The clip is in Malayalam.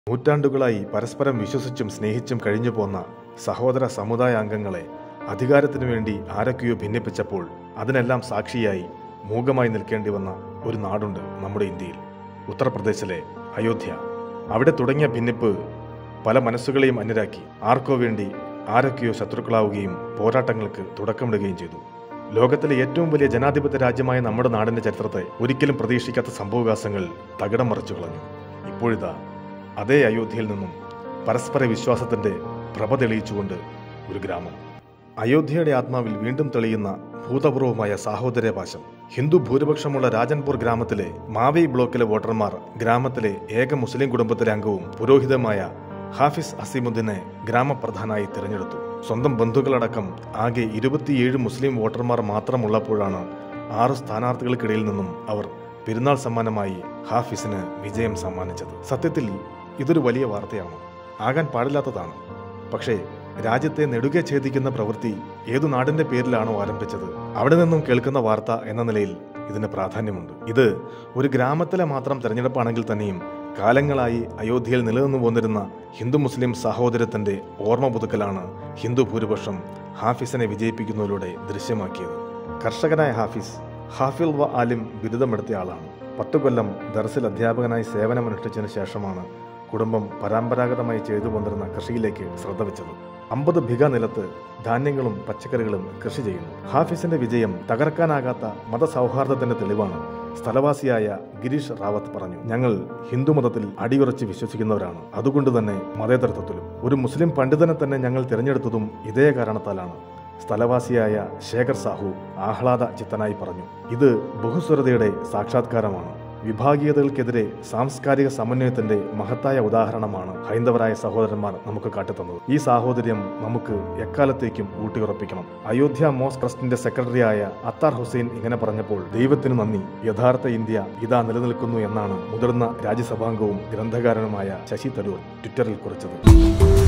നൂറ്റാണ്ടുകളായി പരസ്പരം വിശ്വസിച്ചും സ്നേഹിച്ചും കഴിഞ്ഞു പോന്ന സഹോദര സമുദായ അംഗങ്ങളെ അധികാരത്തിനു വേണ്ടി ആരൊക്കെയോ ഭിന്നിപ്പിച്ചപ്പോൾ അതിനെല്ലാം സാക്ഷിയായി മൂകമായി നിൽക്കേണ്ടി വന്ന ഒരു നാടുണ്ട് നമ്മുടെ ഇന്ത്യയിൽ ഉത്തർപ്രദേശിലെ അയോധ്യ അവിടെ തുടങ്ങിയ ഭിന്നിപ്പ് പല മനസ്സുകളെയും അന്യരാക്കി ആർക്കോ വേണ്ടി ആരൊക്കെയോ ശത്രുക്കളാവുകയും പോരാട്ടങ്ങൾക്ക് തുടക്കമിടുകയും ചെയ്തു ലോകത്തിലെ ഏറ്റവും വലിയ ജനാധിപത്യ രാജ്യമായ നമ്മുടെ നാടിന്റെ ചരിത്രത്തെ ഒരിക്കലും പ്രതീക്ഷിക്കാത്ത സംഭവവികാസങ്ങൾ തകിടം മറിച്ചു കളഞ്ഞു ഇപ്പോഴിതാ അതേ അയോധ്യയിൽ നിന്നും പരസ്പര വിശ്വാസത്തിന്റെ പ്രഭ തെളിയിച്ചുകൊണ്ട് ഒരു ഗ്രാമം അയോധ്യയുടെ ആത്മാവിൽ വീണ്ടും തെളിയുന്ന ഭൂതപൂർവമായ സാഹോദര്യപാശം ഹിന്ദു ഭൂരിപക്ഷമുള്ള രാജൻപൂർ ഗ്രാമത്തിലെ മാവി ബ്ലോക്കിലെ വോട്ടർമാർ ഗ്രാമത്തിലെ ഏക മുസ്ലിം കുടുംബത്തിലെ അംഗവും പുരോഹിതമായ ഹാഫിസ് അസീമുദ്ദീനെ ഗ്രാമപ്രധാനായി തിരഞ്ഞെടുത്തു സ്വന്തം ബന്ധുക്കളടക്കം ആകെ ഇരുപത്തിയേഴ് മുസ്ലിം വോട്ടർമാർ മാത്രമുള്ളപ്പോഴാണ് ആറ് സ്ഥാനാർത്ഥികൾക്കിടയിൽ നിന്നും അവർ പെരുന്നാൾ സമ്മാനമായി ഹാഫിസിന് വിജയം സമ്മാനിച്ചത് സത്യത്തിൽ ഇതൊരു വലിയ വാർത്തയാണ് ആകാൻ പാടില്ലാത്തതാണ് പക്ഷേ രാജ്യത്തെ നെടുകെ ഛേദിക്കുന്ന പ്രവൃത്തി ഏതു നാടിന്റെ പേരിലാണോ ആരംഭിച്ചത് അവിടെ നിന്നും കേൾക്കുന്ന വാർത്ത എന്ന നിലയിൽ ഇതിന് പ്രാധാന്യമുണ്ട് ഇത് ഒരു ഗ്രാമത്തിലെ മാത്രം തെരഞ്ഞെടുപ്പാണെങ്കിൽ തന്നെയും കാലങ്ങളായി അയോധ്യയിൽ നിലനിന്നു പോന്നിരുന്ന ഹിന്ദു മുസ്ലിം സഹോദരത്തിന്റെ ഓർമ്മ പുതുക്കലാണ് ഹിന്ദു ഭൂരിപക്ഷം ഹാഫിസിനെ വിജയിപ്പിക്കുന്നതിലൂടെ ദൃശ്യമാക്കിയത് കർഷകനായ ഹാഫിസ് ഹാഫിൽ വ ആലിം ബിരുദമെടുത്ത ആളാണ് പത്തു കൊല്ലം ദർസിൽ അധ്യാപകനായി സേവനമനുഷ്ഠിച്ചതിന് ശേഷമാണ് കുടുംബം പരമ്പരാഗതമായി ചെയ്തു വന്നിരുന്ന കൃഷിയിലേക്ക് ശ്രദ്ധ വെച്ചത് അമ്പത് ഭിഗ നിലത്ത് ധാന്യങ്ങളും പച്ചക്കറികളും കൃഷി ചെയ്യുന്നു ഹാഫിസിന്റെ വിജയം തകർക്കാനാകാത്ത മതസൗഹാർദ്ദത്തിന്റെ തെളിവാണ് സ്ഥലവാസിയായ ഗിരീഷ് റാവത്ത് പറഞ്ഞു ഞങ്ങൾ ഹിന്ദുമതത്തിൽ അടിയുറച്ച് വിശ്വസിക്കുന്നവരാണ് അതുകൊണ്ട് തന്നെ മതേതരത്വത്തിലും ഒരു മുസ്ലിം പണ്ഡിതനെ തന്നെ ഞങ്ങൾ തിരഞ്ഞെടുത്തതും ഇതേ കാരണത്താലാണ് സ്ഥലവാസിയായ ശേഖർ സാഹു ആഹ്ലാദ ചിത്തനായി പറഞ്ഞു ഇത് ബഹുസ്വരതയുടെ സാക്ഷാത്കാരമാണ് വിഭാഗീയതകൾക്കെതിരെ സാംസ്കാരിക സമന്വയത്തിന്റെ മഹത്തായ ഉദാഹരണമാണ് ഹൈന്ദവരായ സഹോദരന്മാർ നമുക്ക് കാട്ടിത്തന്നത് ഈ സാഹോദര്യം നമുക്ക് എക്കാലത്തേക്കും ഊട്ടിയുറപ്പിക്കണം അയോധ്യ മോസ് ട്രസ്റ്റിന്റെ സെക്രട്ടറിയായ അത്താർ ഹുസൈൻ ഇങ്ങനെ പറഞ്ഞപ്പോൾ ദൈവത്തിന് നന്ദി യഥാർത്ഥ ഇന്ത്യ ഇതാ നിലനിൽക്കുന്നു എന്നാണ് മുതിർന്ന രാജ്യസഭാംഗവും ഗ്രന്ഥകാരനുമായ ശശി തരൂർ ട്വിറ്ററിൽ കുറിച്ചത്